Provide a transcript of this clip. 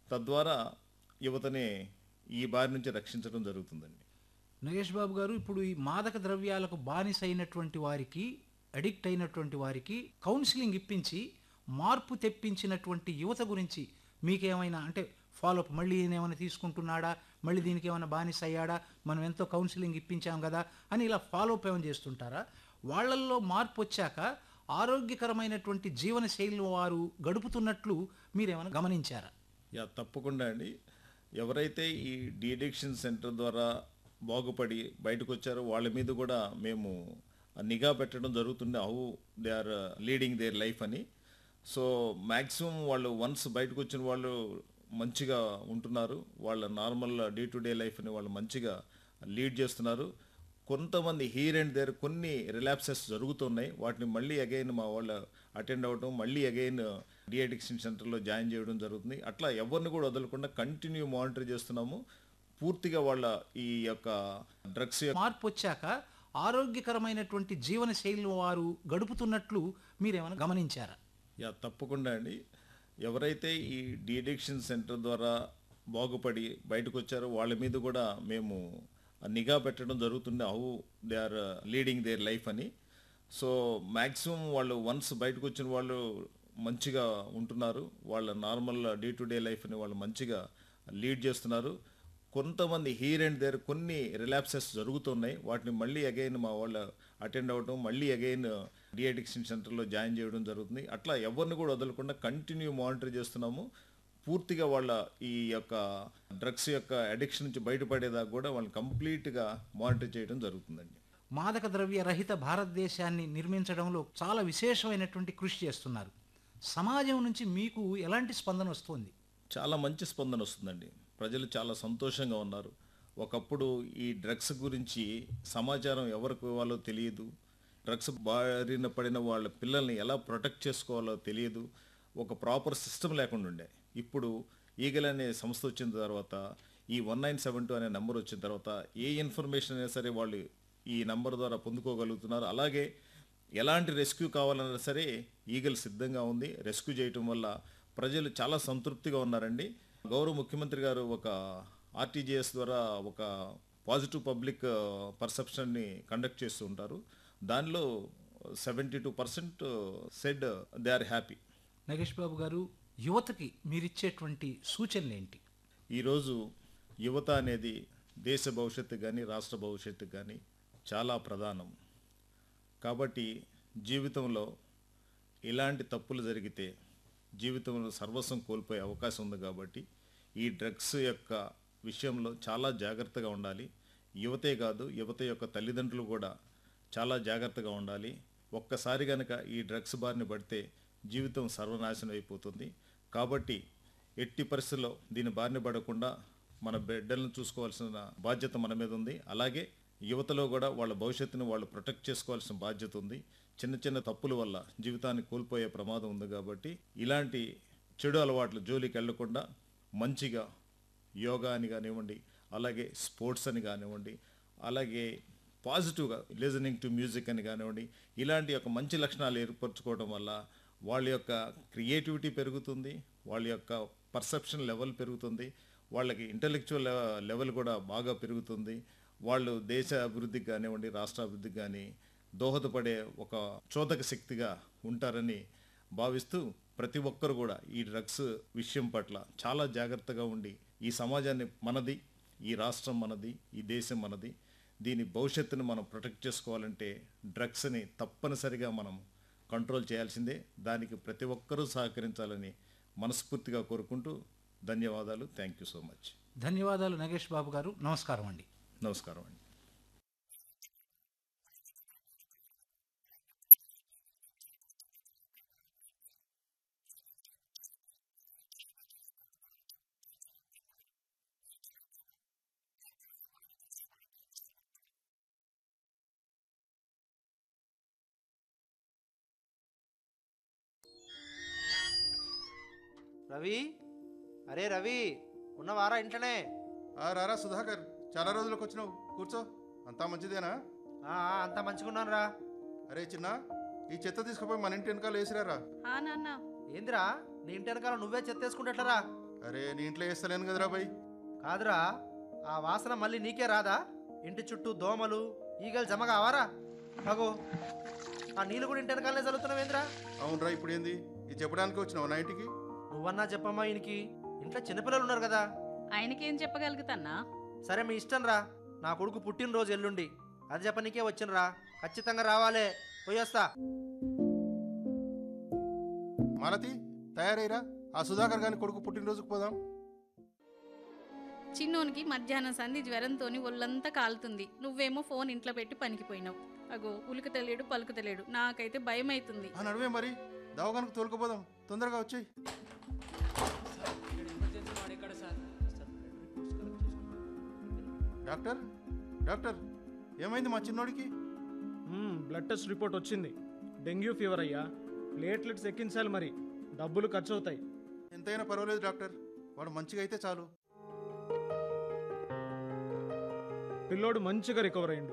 తద్వారా యువతని ఈ బారి నుంచి రక్షించడం జరుగుతుందండి నగేష్ బాబు గారు ఇప్పుడు ఈ మాదక ద్రవ్యాలకు బానిస అయినటువంటి వారికి అడిక్ట్ అయినటువంటి వారికి కౌన్సిలింగ్ ఇప్పించి మార్పు తెప్పించినటువంటి యువత గురించి మీకేమైనా అంటే ఫాలోఅప్ మళ్ళీ ఈయన ఏమైనా తీసుకుంటున్నాడా మళ్ళీ దీనికి ఏమైనా బానిస అయ్యాడా మనం ఎంతో కౌన్సిలింగ్ ఇప్పించాం కదా అని ఇలా ఫాలోఅప్ ఏమైనా చేస్తుంటారా వాళ్ళల్లో మార్పు వచ్చాక ఆరోగ్యకరమైనటువంటి జీవన శైలి వారు గడుపుతున్నట్లు మీరేమైనా గమనించారా యా తప్పకుండా అండి ఎవరైతే ఈ డిఅడిక్షన్ సెంటర్ ద్వారా బాగుపడి బయటకు వచ్చారో వాళ్ళ మీద కూడా మేము నిఘా పెట్టడం జరుగుతుంది how they are leading their life అని సో మ్యాక్సిమం వాళ్ళు వన్స్ బయటకు వచ్చిన వాళ్ళు మంచిగా ఉంటున్నారు వాళ్ళ నార్మల్ డే టు డే లైఫ్ని వాళ్ళు మంచిగా లీడ్ చేస్తున్నారు కొంతమంది హీర్ అండ్ దేర్ కొన్ని రిలాప్సెస్ జరుగుతున్నాయి వాటిని మళ్ళీ అగైన్ మా వాళ్ళు అటెండ్ అవ్వడం మళ్ళీ అగైన్ డిఅడిక్షన్ సెంటర్లో జాయిన్ చేయడం జరుగుతుంది అట్లా ఎవరిని కూడా వదలకుండా కంటిన్యూ మానిటర్ చేస్తున్నాము పూర్తిగా వాళ్ళ ఈ యొక్క డ్రగ్స్ మార్పు వచ్చాక ఆరోగ్యకరమైనటువంటి జీవన శైలి వారు గడుపుతున్నట్లు మీరేమైనా గమనించారా యా తప్పకుండా అండి ఎవరైతే ఈ డిఅడిక్షన్ సెంటర్ ద్వారా బాగుపడి బయటకు వచ్చారో వాళ్ళ మీద కూడా మేము నిఘా పెట్టడం జరుగుతుంది how they are leading their life అని సో మ్యాక్సిమం వాళ్ళు వన్స్ బయటకు వచ్చిన వాళ్ళు మంచిగా ఉంటున్నారు వాళ్ళ నార్మల్ డే టు డే లైఫ్ని వాళ్ళు మంచిగా లీడ్ చేస్తున్నారు కొంతమంది హీర్ అండ్ దేర్ కొన్ని రిలాప్సెస్ జరుగుతున్నాయి వాటిని మళ్ళీ అగైన్ మా వాళ్ళు అటెండ్ అవ్వడం మళ్ళీ అగైన్ డిఅడిక్షన్ సెంటర్లో జాయిన్ చేయడం జరుగుతుంది అట్లా ఎవరిని కూడా వదలకుండా కంటిన్యూ మానిటర్ చేస్తున్నాము పూర్తిగా వాళ్ళ ఈ యొక్క డ్రగ్స్ యొక్క అడిక్షన్ నుంచి బయటపడేదాకా కూడా వాళ్ళని కంప్లీట్గా మానిటర్ చేయడం జరుగుతుందండి మాదక ద్రవ్య రహిత భారతదేశాన్ని నిర్మించడంలో చాలా విశేషమైనటువంటి కృషి చేస్తున్నారు సమాజం నుంచి మీకు ఎలాంటి స్పందన వస్తుంది చాలా మంచి స్పందన వస్తుందండి ప్రజలు చాలా సంతోషంగా ఉన్నారు ఒకప్పుడు ఈ డ్రగ్స్ గురించి సమాచారం ఎవరికి ఇవ్వాలో తెలియదు డ్రగ్స్ బారిన పడిన వాళ్ళ పిల్లల్ని ఎలా ప్రొటెక్ట్ చేసుకోవాలో తెలియదు ఒక ప్రాపర్ సిస్టమ్ లేకుండా ఉండే ఇప్పుడు ఈగల్ అనే సంస్థ వచ్చిన తర్వాత ఈ వన్ నైన్ సెవెన్ టూ అనే నెంబర్ వచ్చిన తర్వాత ఏ ఇన్ఫర్మేషన్ అయినా సరే వాళ్ళు ఈ నెంబర్ ద్వారా పొందుకోగలుగుతున్నారు అలాగే ఎలాంటి రెస్క్యూ కావాలన్నా సరే ఈగల్ సిద్ధంగా ఉంది రెస్క్యూ చేయటం వల్ల ప్రజలు చాలా సంతృప్తిగా ఉన్నారండి గౌరవ ముఖ్యమంత్రి గారు ఒక ఆర్టీజీఎస్ ద్వారా ఒక పాజిటివ్ పబ్లిక్ పర్సెప్షన్ని కండక్ట్ చేస్తూ ఉంటారు దానిలో seventy two percent said they are happy Nagesh Babu garu యువతకి మీరిచ్చేటువంటి సూచనలు ఏంటి ఈరోజు యువత అనేది దేశ భవిష్యత్తు కానీ రాష్ట్ర భవిష్యత్తు కానీ చాలా ప్రధానం కాబట్టి జీవితంలో ఇలాంటి తప్పులు జరిగితే జీవితంలో సర్వస్వం కోల్పోయే అవకాశం ఉంది కాబట్టి ఈ డ్రగ్స్ యొక్క విషయంలో చాలా జాగ్రత్తగా ఉండాలి యువతే కాదు యువత యొక్క తల్లిదండ్రులు కూడా చాలా జాగ్రత్తగా ఉండాలి ఒక్కసారి కనుక ఈ డ్రగ్స్ బారిన పడితే జీవితం సర్వనాశనం అయిపోతుంది కాబట్టి ఎట్టి పరిస్థితుల్లో దీని బారిన పడకుండా మన బిడ్డలను చూసుకోవాల్సిన బాధ్యత మన మీద ఉంది అలాగే యువతలో కూడా వాళ్ళ భవిష్యత్తును వాళ్ళు ప్రొటెక్ట్ చేసుకోవాల్సిన బాధ్యత ఉంది చిన్న చిన్న తప్పుల వల్ల జీవితాన్ని కోల్పోయే ప్రమాదం ఉంది కాబట్టి ఇలాంటి చెడు అలవాట్లు జోలికి వెళ్లకుండా మంచిగా యోగా అని కానివ్వండి అలాగే స్పోర్ట్స్ అని కానివ్వండి అలాగే పాజిటివ్గా లిజనింగ్ టు మ్యూజిక్ అని కానివ్వండి ఇలాంటి యొక్క మంచి లక్షణాలు ఏర్పరచుకోవడం వల్ల వాళ్ళ యొక్క క్రియేటివిటీ పెరుగుతుంది వాళ్ళ యొక్క పర్సెప్షన్ లెవెల్ పెరుగుతుంది వాళ్ళకి ఇంటలెక్చువల్ లెవెల్ కూడా బాగా పెరుగుతుంది వాళ్ళు దేశ అభివృద్ధికి కానివ్వండి రాష్ట్ర అభివృద్ధికి కానీ దోహదపడే ఒక చోదక శక్తిగా ఉంటారని భావిస్తూ ప్రతి ఒక్కరు కూడా ఈ డ్రగ్స్ విషయం పట్ల చాలా జాగ్రత్తగా ఉండి ఈ సమాజాన్ని మనది ఈ రాష్ట్రం మనది ఈ దేశం మనది దీని భవిష్యత్తును మనం ప్రొటెక్ట్ చేసుకోవాలంటే డ్రగ్స్ని తప్పనిసరిగా మనం కంట్రోల్ చేయాల్సిందే దానికి ప్రతి ఒక్కరూ సహకరించాలని మనస్ఫూర్తిగా కోరుకుంటూ ధన్యవాదాలు థ్యాంక్ యూ సో మచ్ ధన్యవాదాలు నగేష్ బాబు గారు నమస్కారం అండి నమస్కారం అండి రవి అరే రవి ఉన్నవారా ఇంట్లోనే ఆ రారా సుధాకర్ చాలా రోజులకు వచ్చినావు కూర్చో అంతా మంచిదేనా ఆ, ఆ, అంతా మంచిగున్నాను రా అరే చిన్న ఈ చెత్త తీసుకుపోయి మన ఇంటి వెనకాల వేసిరారా ఆ నాన్న ఏందిరా నీ ఇంటి వెనకాల నువ్వే చెత్తేసుకుంటట్లరా అరే నీ ఇంట్లో వేస్తలేను కదరా బాయ్ కాదురా ఆ వాసన మళ్ళీ నీకే రాదా ఇంటి చుట్టూ దోమలు ఈగలు జమ కావారా అగో ఆ నీళ్ళు కూడా ఇంటి వెనకాలనే చల్లుతున్నావేంద్రా అవునరా ఇప్పుడు ఏంది ఇది చెప్పడానికి వచ్చినావు నా ఇంటికి నువ్వన్నా చెప్పమ్మా ఈయనకి ఇంట్లో చిన్నపిల్లలు ఉన్నారు కదా ఆయనకేం చెప్పగలుగుతాన్నా సరే మీ ఇష్టం రా నా కొడుకు పుట్టినరోజు ఎల్లుండి అది చెప్పనీకే వచ్చినరా ఖచ్చితంగా రావాలే పోయొస్తా మాలతి తయారైరా ఆ సుధాకర్ గాని కొడుకు పుట్టినరోజుకు పోదాం చిన్నోనికి మధ్యాహ్నం సంధి జ్వరంతోని ఒళ్ళంతా కాలుతుంది నువ్వేమో ఫోన్ ఇంట్లో పెట్టి పనికిపోయినావు అగో ఉలుకుతలేడు పలుకుతలేడు నాకైతే భయం అవుతుంది ఆ నడువే మరి దవాఖానకు తోలుకుపోదాం తొందరగా వచ్చేయి డాక్టర్ డాక్టర్ ఏమైంది మా చిన్నోడికి మ్మ్, బ్లడ్ టెస్ట్ రిపోర్ట్ వచ్చింది డెంగ్యూ ఫీవర్ అయ్యా ప్లేట్లెట్స్ ఎక్కించాలి మరి డబ్బులు ఖర్చు అవుతాయి ఎంతైనా పర్వాలేదు డాక్టర్ వాడు మంచిగా అయితే చాలు పిల్లోడు మంచిగా రికవర్ అయ్యిండు